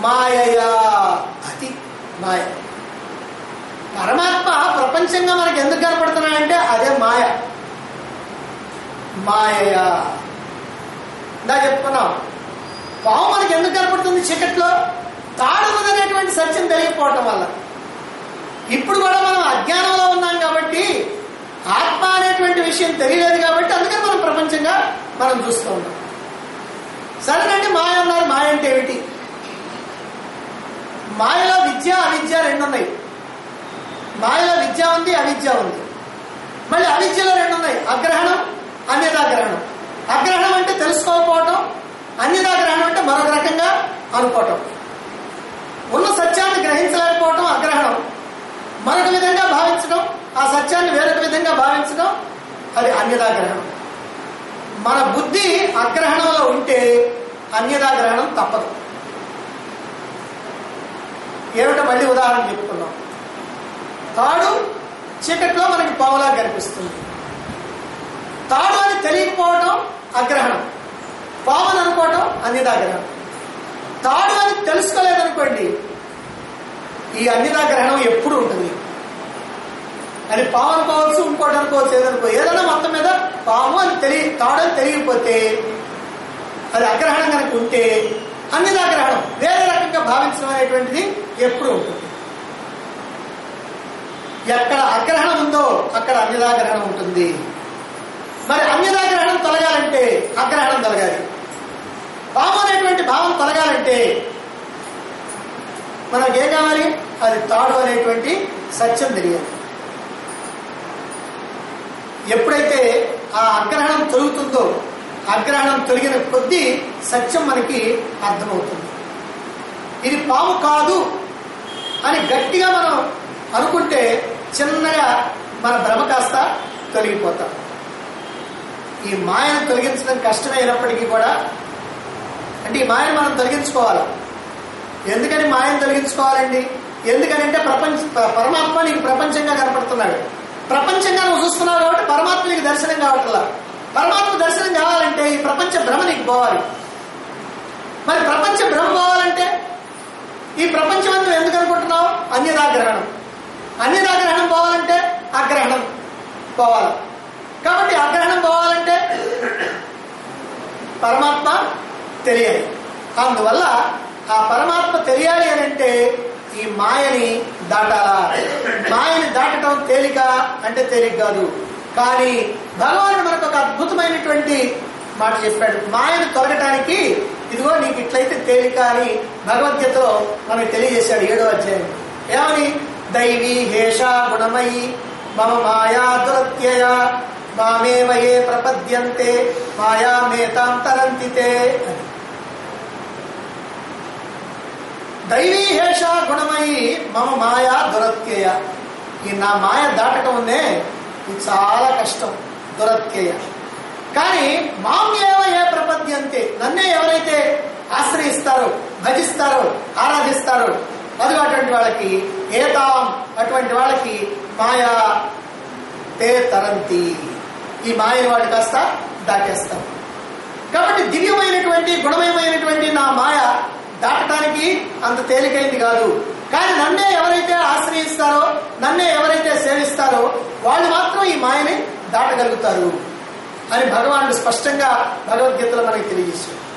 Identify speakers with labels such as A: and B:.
A: మాయయా అది మాయ పరమాత్మ ప్రపంచంగా మనకి ఎందుకు కనపడుతున్నాడంటే అదే మాయ మాయయా ఇందా చెప్పుకున్నాం పాము మనకి ఎందుకు కనపడుతుంది చీకట్లో తాడున్నదనేటువంటి సత్యం తెలియకపోవటం వల్ల ఇప్పుడు కూడా మనం అజ్ఞానంలో ఉన్నాం కాబట్టి ఆత్మ అనేటువంటి విషయం తెలియలేదు కాబట్టి అందుకని మనం ప్రపంచంగా మనం చూస్తూ ఉన్నాం సరేనండి మాయ అన్నారు మాయ అంటే ఏమిటి మాయలో విద్య అవిద్య రెండు ఉన్నాయి మాయలో విద్య ఉంది అవిద్య ఉంది మళ్ళీ అవిద్యలో రెండు ఉన్నాయి అగ్రహణం అన్యదాగ్రహణం అగ్రహణం అంటే తెలుసుకోకపోవటం అన్యదాగ్రహణం అంటే మరొక రకంగా అనుకోవటం ఉన్న సత్యాన్ని గ్రహించలేకపోవటం అగ్రహణం మరొక విధంగా భావించడం ఆ సత్యాన్ని వేరొక విధంగా భావించడం అది అన్యదాగ్రహణం మన బుద్ధి అగ్రహణంలో ఉంటే అన్యదాగ్రహణం తప్పదు ఏమిటో మళ్ళీ ఉదాహరణ చెప్పుకున్నాం తాడు చీకట్లో మనకి పావులా కనిపిస్తుంది తాడు అని తెలియకపోవటం అగ్రహణం పావని అనుకోవటం అన్యదాగ్రహణం తాడు అని తెలుసుకోలేదనుకోండి ఈ అన్యదాగ్రహణం ఎప్పుడు ఉంటుంది అది పాము అనుకోవచ్చు ఇంకోటి అనుకోవచ్చు ఏదనుకో ఏదైనా మొత్తం మీద పాము అని తెలియ తాడు అని తెలియకపోతే అది అగ్రహణం కనుక ఉంటే అన్యదాగ్రహణం వేరే రకంగా భావించడం అనేటువంటిది ఎప్పుడు ఉంటుంది ఎక్కడ అగ్రహణం ఉందో అక్కడ అన్యదాగ్రహణం ఉంటుంది మరి అన్యదాగ్రహణం తొలగాలంటే అగ్రహణం తొలగాలి పాము అనేటువంటి భావం తొలగాలంటే మనకి ఏం కావాలి అది తాడు అనేటువంటి సత్యం తెలియాలి ఎప్పుడైతే ఆ అగ్రహణం తొలుగుతుందో అగ్రహణం తొలగిన కొద్దీ సత్యం మనకి అర్థమవుతుంది ఇది పాము కాదు అని గట్టిగా మనం అనుకుంటే చిన్నగా మన భ్రమ కాస్త తొలగిపోతాం ఈ మాయను తొలగించడం కష్టమైనప్పటికీ కూడా అంటే ఈ మాయను మనం తొలగించుకోవాలి ఎందుకని మాయను తొలగించుకోవాలండి ఎందుకనంటే ప్రపంచ ప- పరమాత్మ నీకు ప్రపంచంగా కనపడుతున్నాడు ప్రపంచంగా నువ్వు చూస్తున్నావు కాబట్టి పరమాత్మ నీకు దర్శనం కావట్లా పరమాత్మ దర్శనం కావాలంటే ఈ ప్రపంచ భ్రమ నీకు పోవాలి మరి ప్రపంచ భ్రమ పోవాలంటే ఈ ప్రపంచం నువ్వు ఎందుకు అనుకుంటున్నావు అన్యదాగ్రహణం అన్యదాగ్రహణం పోవాలంటే అగ్రహణం పోవాలి కాబట్టి అగ్రహణం పోవాలంటే పరమాత్మ తెలియాలి అందువల్ల ఆ పరమాత్మ తెలియాలి అని అంటే ఈ మాయని దాటాలా మాయని దాటడం తేలిక అంటే తేలిక కాదు కానీ భగవానుడు మనకు ఒక అద్భుతమైనటువంటి మాట చెప్పాడు మాయను తొలగటానికి ఇదిగో నీకు ఇట్లయితే తేలిక అని భగవద్గీతలో మనకు తెలియజేశాడు ఏడో అధ్యాయం ఏమని దైవీ హేష గుణమయి మమ మాయా దురత్యయ మామేవ ఏ ప్రపద్యంతే మాయామేతాం తరంతితే అని దైవీ హేష గుణమయి మమ మాయా దురత్యయ ఈ నా మాయ దాటకం ఉందే ఇది చాలా కష్టం దురత్యయ కానీ మామ్యేవ ఏ ప్రపద్యంతే నన్నే ఎవరైతే ఆశ్రయిస్తారో భజిస్తారో ఆరాధిస్తారో అది అటువంటి వాళ్ళకి ఏతాం అటువంటి వాళ్ళకి మాయా తే తరంతి ఈ మాయని వాడు కాస్త దాటేస్తాం కాబట్టి దివ్యమైనటువంటి గుణమయమైనటువంటి నా మాయ దాటడానికి అంత తేలికైంది కాదు కానీ నన్నే ఎవరైతే ఆశ్రయిస్తారో నన్నే ఎవరైతే సేవిస్తారో వాళ్ళు మాత్రం ఈ మాయని దాటగలుగుతారు అని భగవానుడు స్పష్టంగా భగవద్గీతలో మనకి తెలియజేశాడు